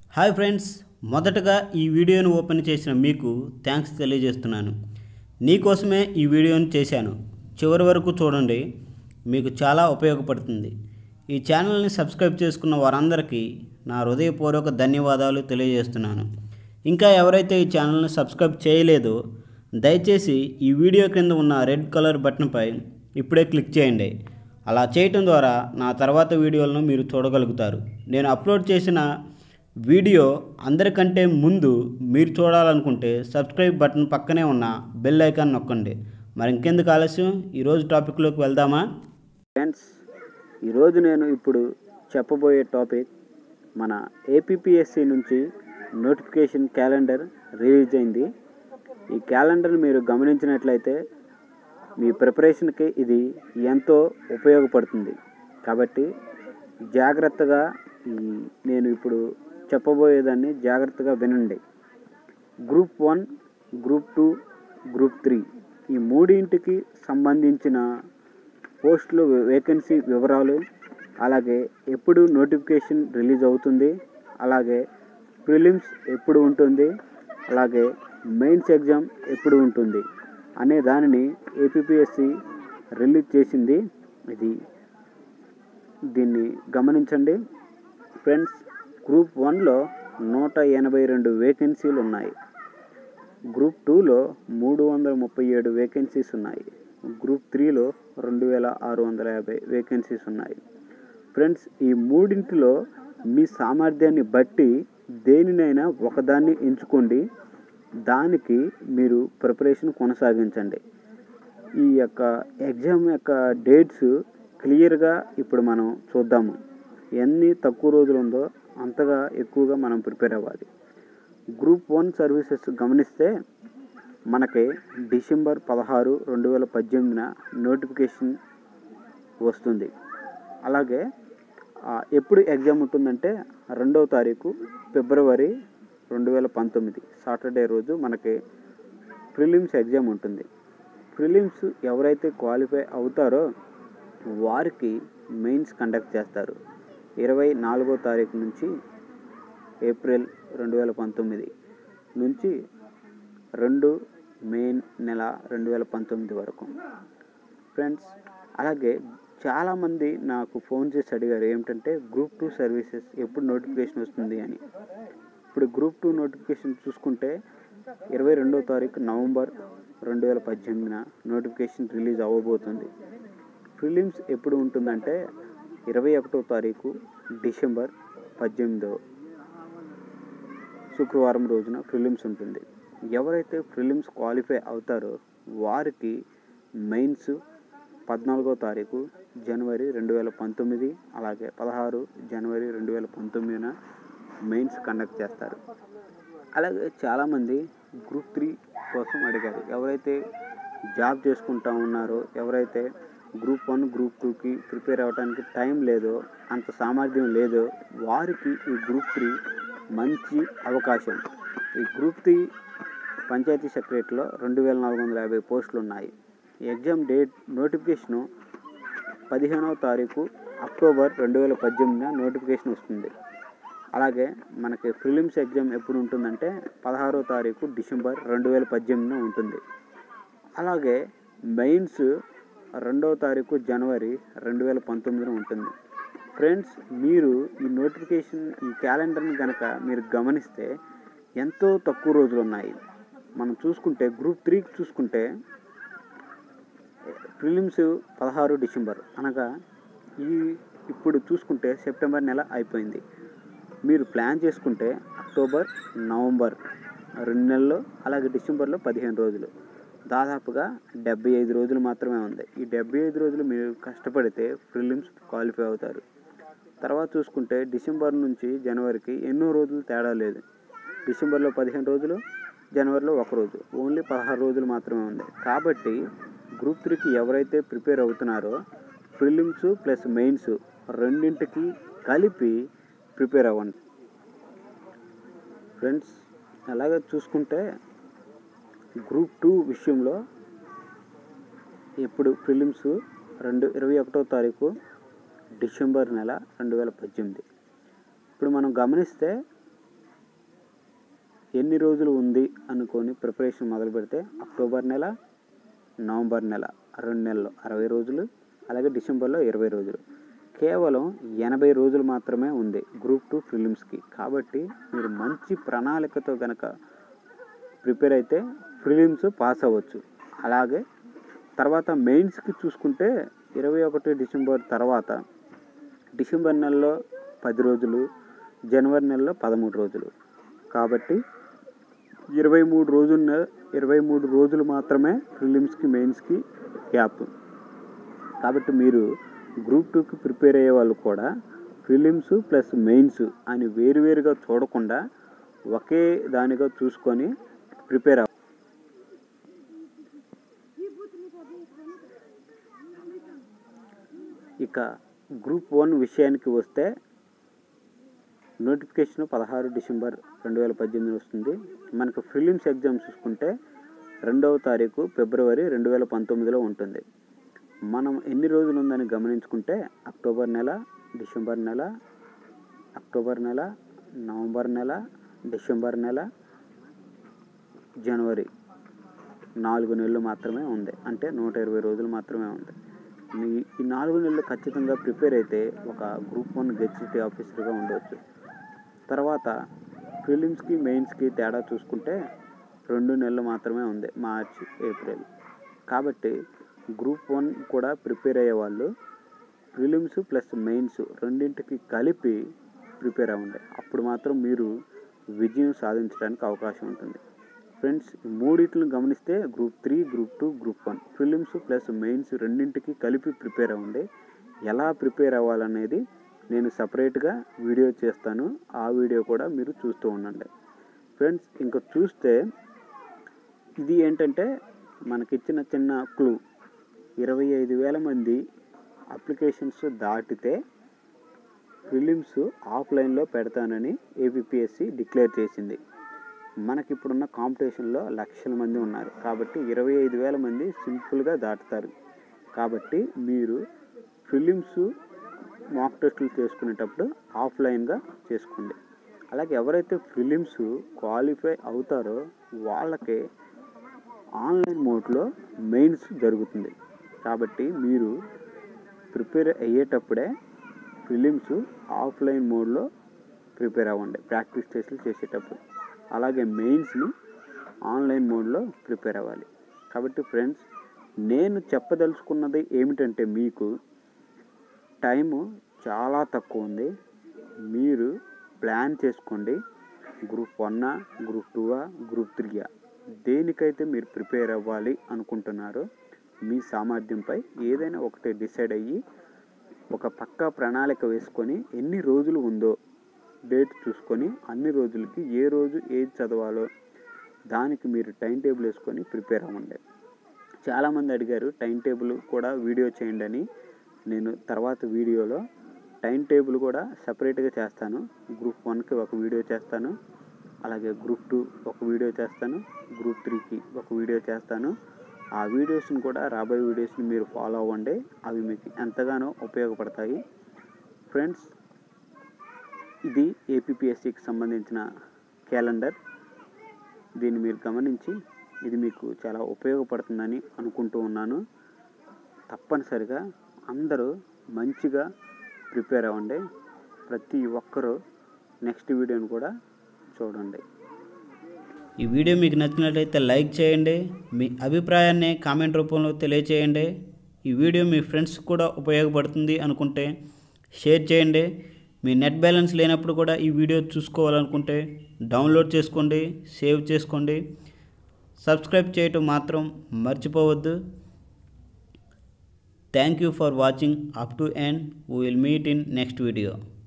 hi friends మొదటగా ఈ వీడియోను ఓపెన్ చేసిన మీకు థ్యాంక్స్ తెలియజేస్తున్నాను నీకోసమే ఈ వీడియోను చేశాను చివరి వరకు చూడండి మీకు చాలా ఉపయోగపడుతుంది ఈ ఛానల్ని సబ్స్క్రైబ్ చేసుకున్న వారందరికీ నా హృదయపూర్వక ధన్యవాదాలు తెలియజేస్తున్నాను ఇంకా ఎవరైతే ఈ ఛానల్ని సబ్స్క్రైబ్ చేయలేదో దయచేసి ఈ వీడియో కింద ఉన్న రెడ్ కలర్ బటన్పై ఇప్పుడే క్లిక్ చేయండి అలా చేయటం ద్వారా నా తర్వాత వీడియోలను మీరు చూడగలుగుతారు నేను అప్లోడ్ చేసిన వీడియో అందరికంటే ముందు మీరు చూడాలనుకుంటే సబ్స్క్రైబ్ బటన్ పక్కనే ఉన్న బెల్ ఐకాన్ నొక్కండి మరి ఇంకెందుకు ఆలస్యం ఈరోజు టాపిక్లోకి వెళ్దామా ఫ్రెండ్స్ ఈరోజు నేను ఇప్పుడు చెప్పబోయే టాపిక్ మన ఏపీఎస్సి నుంచి నోటిఫికేషన్ క్యాలెండర్ రిలీజ్ అయింది ఈ క్యాలెండర్ని మీరు గమనించినట్లయితే మీ ప్రిపరేషన్కి ఇది ఎంతో ఉపయోగపడుతుంది కాబట్టి జాగ్రత్తగా ఈ నేను ఇప్పుడు చెప్పబోయేదాన్ని జాగ్రత్తగా వినండి group one group two group three ఈ మూడింటికి సంబంధించిన పోస్టులు వేకెన్సీ వివరాలు అలాగే ఎప్పుడు నోటిఫికేషన్ రిలీజ్ అవుతుంది అలాగే ప్రిలిమ్స్ ఎప్పుడు ఉంటుంది అలాగే మెయిన్స్ ఎగ్జామ్ ఎప్పుడు ఉంటుంది అనే దానిని ఏపీఎస్సి రిలీజ్ చేసింది ఇది దీన్ని గమనించండి ఫ్రెండ్స్ గ్రూప్ వన్లో నూట ఎనభై రెండు వేకెన్సీలు ఉన్నాయి గ్రూప్ టూలో మూడు వందల ముప్పై ఏడు వేకెన్సీస్ ఉన్నాయి గ్రూప్ త్రీలో రెండు వేల ఆరు వందల యాభై వేకెన్సీస్ ఉన్నాయి ఫ్రెండ్స్ ఈ మూడింటిలో మీ సామర్థ్యాన్ని బట్టి దేనినైనా ఒకదాన్ని ఎంచుకోండి దానికి మీరు ప్రిపరేషన్ కొనసాగించండి ఈ యొక్క ఎగ్జామ్ యొక్క డేట్స్ క్లియర్గా ఇప్పుడు మనం చూద్దాము ఎన్ని తక్కువ రోజులు ఉందో అంతగా ఎక్కువగా మనం ప్రిపేర్ అవ్వాలి గ్రూప్ వన్ సర్వీసెస్ గమనిస్తే మనకి డిసెంబర్ పదహారు రెండు వేల పద్దెనిమిదిన నోటిఫికేషన్ వస్తుంది అలాగే ఆ, ఎప్పుడు ఎగ్జామ్ ఉంటుందంటే రెండవ తారీఖు ఫిబ్రవరి రెండు వేల పంతొమ్మిది సాటర్డే రోజు మనకి ప్రిలిమ్స్ ఎగ్జామ్ ఉంటుంది ప్రిలిమ్స్ ఎవరైతే క్వాలిఫై అవుతారో వారికి మెయిన్స్ కండక్ట్ చేస్తారు ఇరవై నాలుగో తారీఖు నుంచి ఏప్రిల్ రెండు వేల పంతొమ్మిది నుంచి రెండు మే నెల రెండు వేల పంతొమ్మిది వరకు ఫ్రెండ్స్ అలాగే చాలామంది నాకు ఫోన్ చేసి అడిగారు ఏమిటంటే గ్రూప్ టూ సర్వీసెస్ ఎప్పుడు నోటిఫికేషన్ వస్తుంది అని ఇప్పుడు గ్రూప్ టూ నోటిఫికేషన్ చూసుకుంటే ఇరవై రెండో తారీఖు నవంబర్ రెండు వేల పద్దెనిమిదిన నోటిఫికేషన్ రిలీజ్ అవ్వబోతుంది ప్రిలిమ్స్ ఎప్పుడు ఉంటుందంటే ఇరవై ఒకటో తారీఖు డిసెంబర్ పద్దెనిమిదో శుక్రవారం రోజున ప్రిలిమ్స్ ఉంటుంది ఎవరైతే ప్రిలిమ్స్ క్వాలిఫై అవుతారో వారికి మెయిన్స్ పద్నాలుగో తారీఖు జనవరి రెండు వేల పంతొమ్మిది అలాగే పదహారు జనవరి రెండు వేల పంతొమ్మిదిన మెయిన్స్ కండక్ట్ చేస్తారు అలాగే చాలామంది గ్రూప్ త్రీ కోసం అడిగారు ఎవరైతే జాబ్ చేసుకుంటా ఉన్నారో ఎవరైతే గ్రూప్ వన్ గ్రూప్ టూకి ప్రిపేర్ అవ్వడానికి టైం లేదో అంత సామర్థ్యం లేదో వారికి ఈ గ్రూప్ త్రీ మంచి అవకాశం ఈ గ్రూప్ త్రీ పంచాయతీ సెక్రటరీలో రెండు వేల నాలుగు వందల యాభై పోస్టులు ఉన్నాయి ఎగ్జామ్ డేట్ నోటిఫికేషను పదిహేనవ తారీఖు అక్టోబర్ రెండు వేల పద్దెనిమిదిన నోటిఫికేషన్ వస్తుంది అలాగే మనకి ప్రిలిమ్స్ ఎగ్జామ్ ఎప్పుడు ఉంటుందంటే పదహారో తారీఖు డిసెంబర్ రెండు వేల పద్దెనిమిదిన ఉంటుంది అలాగే మెయిన్స్ రెండవ తారీఖు జనవరి రెండు వేల పంతొమ్మిదిన ఉంటుంది ఫ్రెండ్స్ మీరు ఈ నోటిఫికేషన్ ఈ క్యాలెండర్ని కనుక మీరు గమనిస్తే ఎంతో తక్కువ రోజులు ఉన్నాయి మనం చూసుకుంటే గ్రూప్ త్రీకి చూసుకుంటే ప్రిలిమ్స్ పదహారు డిసెంబర్ అనగా ఈ ఇప్పుడు చూసుకుంటే సెప్టెంబర్ నెల అయిపోయింది మీరు ప్లాన్ చేసుకుంటే అక్టోబర్ నవంబర్ రెండు నెలలు అలాగే డిసెంబర్లో పదిహేను రోజులు దాదాపుగా డెబ్బై ఐదు రోజులు మాత్రమే ఉంది ఈ డెబ్బై ఐదు రోజులు మీరు కష్టపడితే ప్రిలిమ్స్ క్వాలిఫై అవుతారు తర్వాత చూసుకుంటే డిసెంబర్ నుంచి జనవరికి ఎన్నో రోజులు తేడా లేదు డిసెంబర్లో పదిహేను రోజులు జనవరిలో ఒక రోజు ఓన్లీ పదహారు రోజులు మాత్రమే ఉంది కాబట్టి గ్రూప్ త్రీకి ఎవరైతే ప్రిపేర్ అవుతున్నారో ప్రిలిమ్స్ ప్లస్ మెయిన్స్ రెండింటికి కలిపి ప్రిపేర్ అవ్వండి ఫ్రెండ్స్ అలాగే చూసుకుంటే గ్రూప్ టూ విషయంలో ఇప్పుడు ప్రిలిమ్స్ రెండు ఇరవై ఒకటో తారీఖు డిసెంబర్ నెల రెండు వేల పద్దెనిమిది ఇప్పుడు మనం గమనిస్తే ఎన్ని రోజులు ఉంది అనుకొని ప్రిపరేషన్ మొదలు పెడితే అక్టోబర్ నెల నవంబర్ నెల రెండు నెలలు అరవై రోజులు అలాగే డిసెంబర్లో ఇరవై రోజులు కేవలం ఎనభై రోజులు మాత్రమే ఉంది గ్రూప్ టూ ఫిలిమ్స్కి కాబట్టి మీరు మంచి ప్రణాళికతో కనుక ప్రిపేర్ అయితే ఫిలిమ్స్ పాస్ అవ్వచ్చు అలాగే తర్వాత మెయిన్స్కి చూసుకుంటే ఇరవై ఒకటి డిసెంబర్ తర్వాత డిసెంబర్ నెలలో పది రోజులు జనవరి నెలలో పదమూడు రోజులు కాబట్టి ఇరవై మూడు రోజుల ఇరవై మూడు రోజులు మాత్రమే ప్రిలిమ్స్కి మెయిన్స్కి గ్యాప్ కాబట్టి మీరు గ్రూప్ టూకి ప్రిపేర్ అయ్యే వాళ్ళు కూడా ప్రిలిమ్స్ ప్లస్ మెయిన్స్ అని వేరువేరుగా చూడకుండా ఒకే దానిగా చూసుకొని ప్రిపేర్ అవ్వాలి ఇక గ్రూప్ వన్ విషయానికి వస్తే నోటిఫికేషన్ పదహారు డిసెంబర్ రెండు వేల పద్దెనిమిది వస్తుంది మనకు ఫిలిమ్స్ ఎగ్జామ్ చూసుకుంటే రెండవ తారీఖు ఫిబ్రవరి రెండు వేల పంతొమ్మిదిలో ఉంటుంది మనం ఎన్ని రోజులు ఉందని గమనించుకుంటే అక్టోబర్ నెల డిసెంబర్ నెల అక్టోబర్ నెల నవంబర్ నెల డిసెంబర్ నెల జనవరి నాలుగు నెలలు మాత్రమే ఉంది అంటే నూట ఇరవై రోజులు మాత్రమే ఉంది మీ ఈ నాలుగు నెలలు ఖచ్చితంగా ప్రిపేర్ అయితే ఒక గ్రూప్ వన్ గెజిట్ ఆఫీసర్గా ఉండవచ్చు తర్వాత ఫిలిమ్స్కి మెయిన్స్కి తేడా చూసుకుంటే రెండు నెలలు మాత్రమే ఉంది మార్చ్ ఏప్రిల్ కాబట్టి గ్రూప్ వన్ కూడా ప్రిపేర్ అయ్యే వాళ్ళు ప్రిలిమ్స్ ప్లస్ మెయిన్స్ రెండింటికి కలిపి ప్రిపేర్ అవ్వండి అప్పుడు మాత్రం మీరు విజయం సాధించడానికి అవకాశం ఉంటుంది ఫ్రెండ్స్ ఈ మూడింటిని గమనిస్తే group three group two group one prelims plus mains రెండింటికి కలిపి ప్రిపేర్ అవ్వండి ఎలా ప్రిపేర్ అవ్వాలనేది నేను సపరేట్గా వీడియో చేస్తాను ఆ వీడియో కూడా మీరు చూస్తూ ఉండండి ఫ్రెండ్స్ ఇంకా చూస్తే ఇది ఏంటంటే మనకిచ్చిన చిన్న క్లూ ఇరవై ఐదు వేల మంది అప్లికేషన్స్ దాటితే ఫిలిమ్స్ ఆఫ్లైన్లో పెడతానని ఏబిపిఎస్సి డిక్లేర్ చేసింది మనకి ఇప్పుడున్న కాంపిటీషన్లో లక్షల మంది ఉన్నారు కాబట్టి ఇరవై ఐదు వేల మంది సింపుల్గా దాటుతారు కాబట్టి మీరు ఫిలిమ్స్ మాక్ టెస్టులు చేసుకునేటప్పుడు ఆఫ్లైన్గా చేసుకోండి అలాగే ఎవరైతే ఫిలిమ్స్ క్వాలిఫై అవుతారో వాళ్ళకి ఆన్లైన్ మోడ్లో మెయిన్స్ జరుగుతుంది కాబట్టి మీరు ప్రిపేర్ అయ్యేటప్పుడే ఫిలిమ్స్ ఆఫ్లైన్ మోడ్లో ప్రిపేర్ అవ్వండి ప్రాక్టీస్ టెస్టులు చేసేటప్పుడు అలాగే మెయిన్స్ని ఆన్లైన్ మోడ్లో ప్రిపేర్ అవ్వాలి కాబట్టి ఫ్రెండ్స్ నేను చెప్పదలుచుకున్నది ఏమిటంటే మీకు టైము చాలా తక్కువ ఉంది మీరు ప్లాన్ చేసుకోండి గ్రూప్ వన్నా గ్రూప్ టూవా గ్రూప్ త్రీయా దేనికైతే మీరు ప్రిపేర్ అవ్వాలి అనుకుంటున్నారో మీ సామర్థ్యంపై ఏదైనా ఒకటి డిసైడ్ అయ్యి ఒక పక్కా ప్రణాళిక వేసుకొని ఎన్ని రోజులు ఉందో డేట్ చూసుకొని అన్ని రోజులకి ఏ రోజు ఏది చదవాలో దానికి మీరు టైం టేబుల్ వేసుకొని ప్రిపేర్ అవ్వండి చాలామంది అడిగారు టైం టేబుల్ కూడా వీడియో చేయండి అని నేను తర్వాత వీడియోలో టైం టేబుల్ కూడా సపరేట్గా చేస్తాను గ్రూప్ వన్కి ఒక వీడియో చేస్తాను అలాగే గ్రూప్ టూ ఒక వీడియో చేస్తాను గ్రూప్ త్రీకి ఒక వీడియో చేస్తాను ఆ వీడియోస్ని కూడా రాబోయే వీడియోస్ని మీరు ఫాలో అవ్వండి అవి మీకు ఎంతగానో ఉపయోగపడతాయి ఫ్రెండ్స్ ఇది ఏపీఎస్సికి సంబంధించిన క్యాలెండర్ దీన్ని మీరు గమనించి ఇది మీకు చాలా ఉపయోగపడుతుందని అనుకుంటూ ఉన్నాను తప్పనిసరిగా అందరూ మంచిగా ప్రిపేర్ అవ్వండి ప్రతి ఒక్కరూ నెక్స్ట్ వీడియోని కూడా చూడండి ఈ వీడియో మీకు నచ్చినట్లయితే లైక్ చేయండి మీ అభిప్రాయాన్ని కామెంట్ రూపంలో తెలియచేయండి ఈ వీడియో మీ ఫ్రెండ్స్ కూడా ఉపయోగపడుతుంది అనుకుంటే షేర్ చేయండి మీ నెట్ బ్యాలెన్స్ లేనప్పుడు కూడా ఈ వీడియో చూసుకోవాలనుకుంటే డౌన్లోడ్ చేసుకోండి సేవ్ చేసుకోండి సబ్స్క్రైబ్ చేయటం మాత్రం మర్చిపోవద్దు thank you for watching up to end will meet in next video